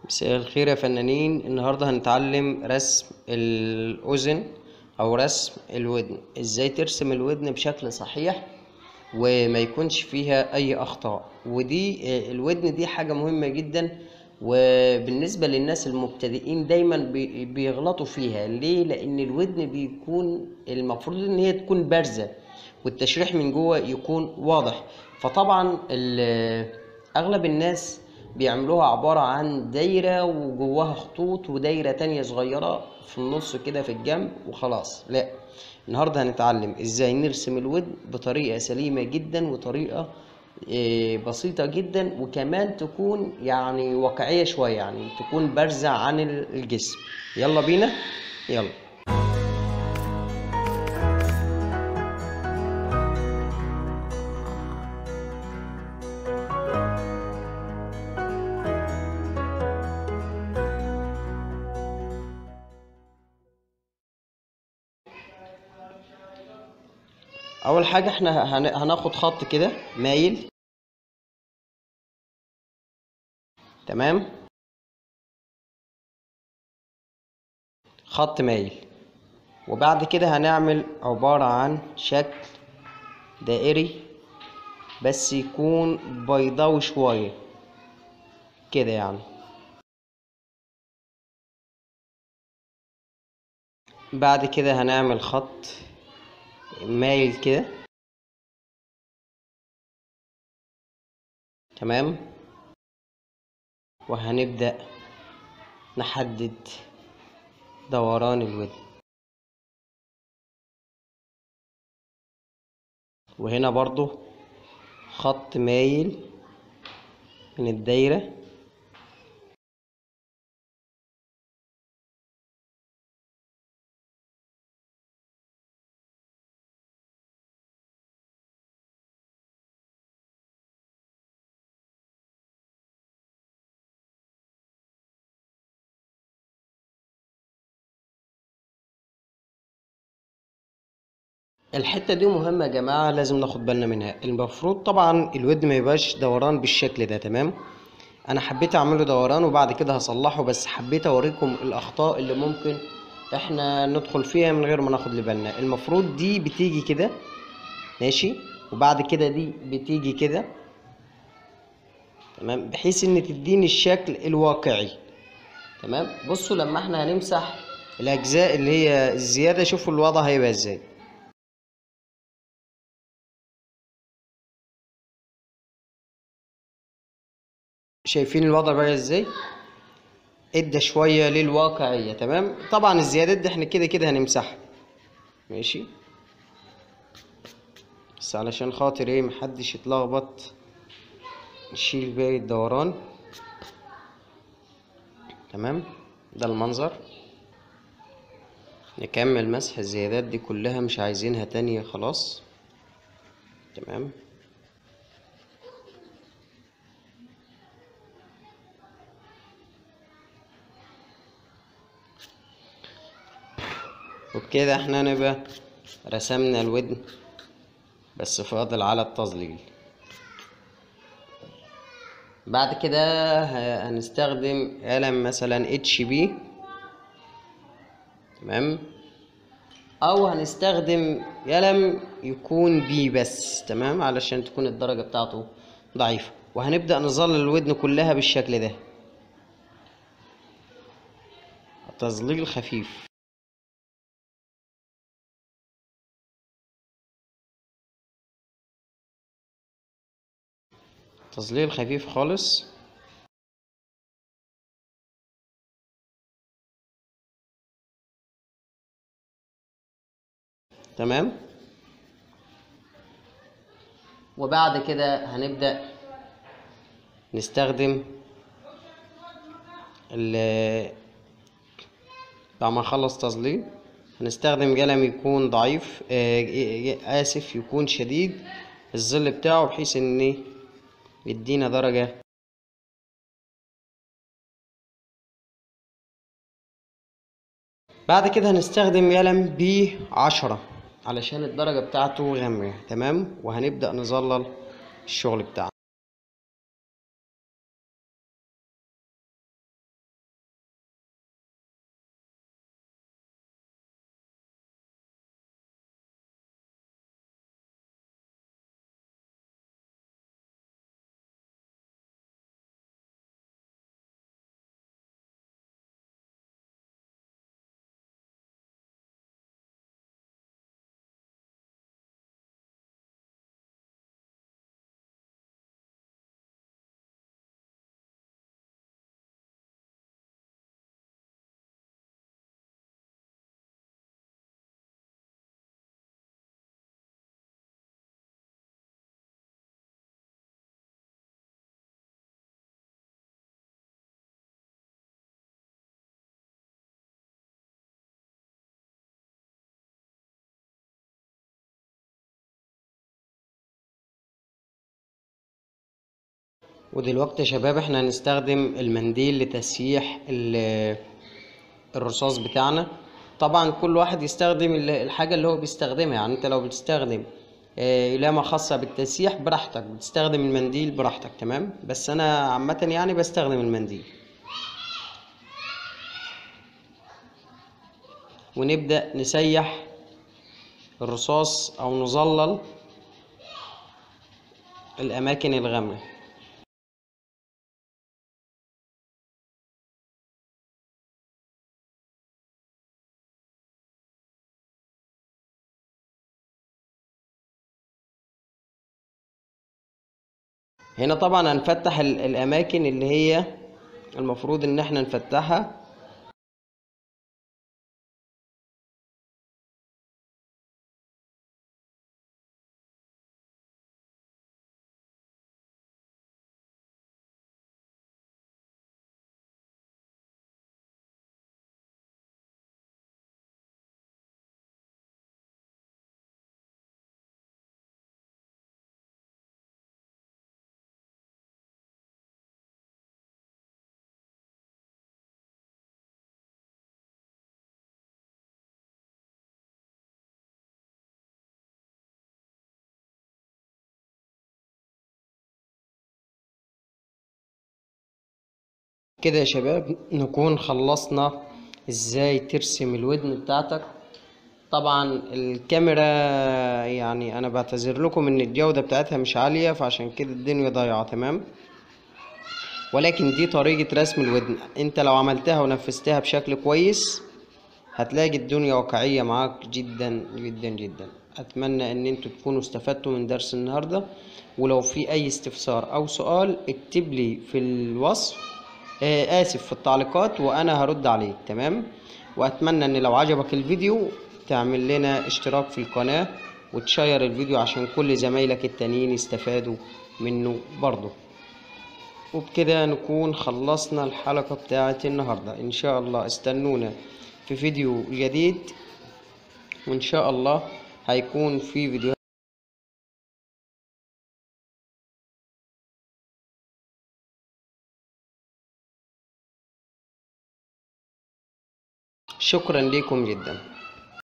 مساء الخير يا فنانين النهاردة هنتعلم رسم الأذن أو رسم الودن ازاي ترسم الودن بشكل صحيح وما يكونش فيها أي أخطاء ودي آه، الودن دي حاجة مهمة جدا وبالنسبة للناس المبتدئين دايما بي- بيغلطوا فيها ليه؟ لأن الودن بيكون المفروض إن هي تكون بارزة والتشريح من جوه يكون واضح فطبعا ال- أغلب الناس بيعملوها عبارة عن دايرة وجواها خطوط ودايرة تانية صغيرة في النص كده في الجنب وخلاص لا النهاردة هنتعلم ازاي نرسم الودن بطريقة سليمة جدا وطريقة إيه، بسيطة جدا وكمان تكون يعني واقعية شوية يعني تكون بارزة عن ال- الجسم يلا بينا يلا أول حاجة احنا هن- هناخد خط كده مايل تمام خط مايل وبعد كده هنعمل عبارة عن شكل دائري بس يكون بيضاوي شوية كده يعني بعد كده هنعمل خط مايل كده تمام وهنبدأ نحدد دوران الودن وهنا برضو خط مايل من الدايرة الحتة دي مهمة يا جماعة لازم ناخد بالنا منها المفروض طبعا الودن ما يبقاش دوران بالشكل ده تمام انا حبيت اعمله دوران وبعد كده هصلحه بس حبيت اوريكم الاخطاء اللي ممكن احنا ندخل فيها من غير ما ناخد بالنا المفروض دي بتيجي كده ماشي وبعد كده دي بتيجي كده تمام بحيث ان تديني الشكل الواقعي تمام بصوا لما احنا هنمسح الاجزاء اللي هي الزيادة شوفوا الوضع هيبقى ازاي شايفين الوضع بقى ازاي ادى شوية للواقعية تمام طبعا الزيادات دي احنا كده كده هنمسحها ماشي بس علشان خاطر ايه محدش يتلخبط نشيل باقي الدوران تمام ده المنظر نكمل مسح الزيادات دي كلها مش عايزينها تانية خلاص تمام وبكده احنا نبقى رسمنا الودن بس فاضل على التظليل بعد كده ه- هنستخدم قلم مثلا اتش بي تمام او هنستخدم قلم يكون بي بس تمام علشان تكون الدرجة بتاعته ضعيفة وهنبدأ نظلل الودن كلها بالشكل ده تظليل خفيف تظليل خفيف خالص تمام وبعد كده هنبدأ نستخدم ال بعد ما نخلص تظليل هنستخدم قلم يكون ضعيف آه، آسف يكون شديد الظل بتاعه بحيث ان يدينا درجة بعد كده هنستخدم قلم بي عشرة علشان الدرجة بتاعته غامقة تمام وهنبدأ نظلل الشغل بتاعنا ودلوقتي يا شباب احنا هنستخدم المنديل لتسييح ال- الرصاص بتاعنا طبعا كل واحد يستخدم ال- الحاجة اللي هو بيستخدمها يعني انت لو بتستخدم آه، لامة خاصة بالتسييح براحتك بتستخدم المنديل براحتك تمام بس انا عامة يعني بستخدم المنديل ونبدأ نسيح الرصاص او نظلل الاماكن الغامقة هنا طبعا هنفتح ال- الاماكن اللي هي المفروض ان احنا نفتحها كده يا شباب نكون خلصنا ازاي ترسم الودن بتاعتك طبعا الكاميرا يعني انا بعتذر لكم ان الجودة بتاعتها مش عالية فعشان كده الدنيا ضايعة تمام ولكن دي طريقة رسم الودن انت لو عملتها ونفذتها بشكل كويس هتلاقي الدنيا واقعية معاك جدا جدا جدا اتمنى ان انتوا تكونوا استفدتوا من درس النهاردة ولو في اي استفسار او سؤال اكتب لي في الوصف آه اسف في التعليقات وانا هرد عليك تمام واتمنى ان لو عجبك الفيديو تعمل لنا اشتراك في القناة وتشير الفيديو عشان كل زمايلك التانيين يستفادوا منه برضه وبكده نكون خلصنا الحلقة بتاعت النهاردة إن شاء الله استنونا في فيديو جديد وإن شاء الله هيكون في فيديو شكرا لكم جدا